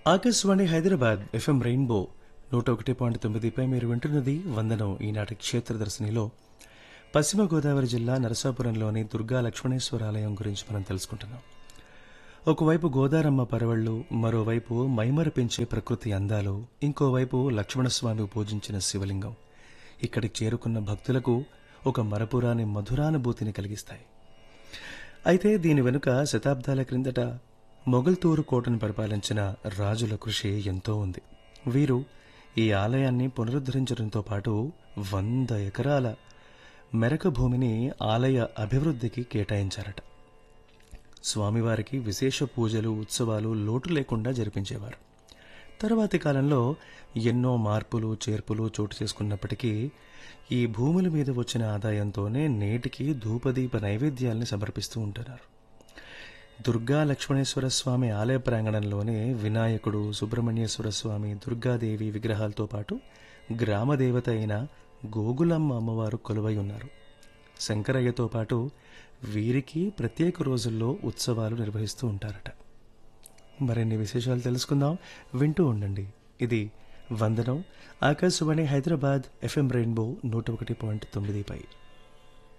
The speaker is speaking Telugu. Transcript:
ఆకాశవాణి హైదరాబాద్ ఎఫ్ఎం రెయిన్బో నూట ఒకటి పాయింట్ తొమ్మిదిపై మీరు వింటున్నది వందనం ఈనాటి క్షేత్ర దర్శనిలో పశ్చిమ గోదావరి జిల్లా నరసాపురంలోని దుర్గా లక్ష్మణేశ్వర ఆలయం గురించి మనం తెలుసుకుంటున్నాం ఒకవైపు గోదారమ్మ పరవళ్లు మరోవైపు మైమరపించే ప్రకృతి అందాలు ఇంకోవైపు లక్ష్మణస్వామి పూజించిన శివలింగం ఇక్కడికి చేరుకున్న భక్తులకు ఒక మరపురాని మధురానుభూతిని కలిగిస్తాయి అయితే దీని వెనుక శతాబ్దాల క్రిందట మొగల్తూరు కోటను పరిపాలించిన రాజుల కృషి ఎంతో ఉంది వీరు ఈ ఆలయాన్ని పునరుద్ధరించడంతో పాటు వంద ఎకరాల మెరక భూమిని ఆలయ అభివృద్ధికి కేటాయించారట స్వామివారికి విశేష పూజలు ఉత్సవాలు లోటు లేకుండా జరిపించేవారు తరువాతి కాలంలో ఎన్నో మార్పులు చేర్పులు చోటు చేసుకున్నప్పటికీ ఈ భూముల మీద వచ్చిన ఆదాయంతోనే నేటికి ధూపదీప నైవేద్యాల్ని సమర్పిస్తూ ఉంటున్నారు దుర్గా లక్ష్మణేశ్వర స్వామి ఆలయ ప్రాంగణంలోనే వినాయకుడు సుబ్రహ్మణ్యేశ్వర స్వామి దుర్గాదేవి విగ్రహాలతో పాటు గ్రామదేవత అయిన గోగులమ్మ అమ్మవారు కొలువై ఉన్నారు శంకరయ్యతో పాటు వీరికి ప్రత్యేక రోజుల్లో ఉత్సవాలు నిర్వహిస్తూ ఉంటారట మరిన్ని విశేషాలు తెలుసుకుందాం వింటూ ఉండండి ఇది వందనం ఆకాశవాణి హైదరాబాద్ ఎఫ్ఎం రెయిన్బో నూట ఒకటి పాయింట్ తొమ్మిదిపై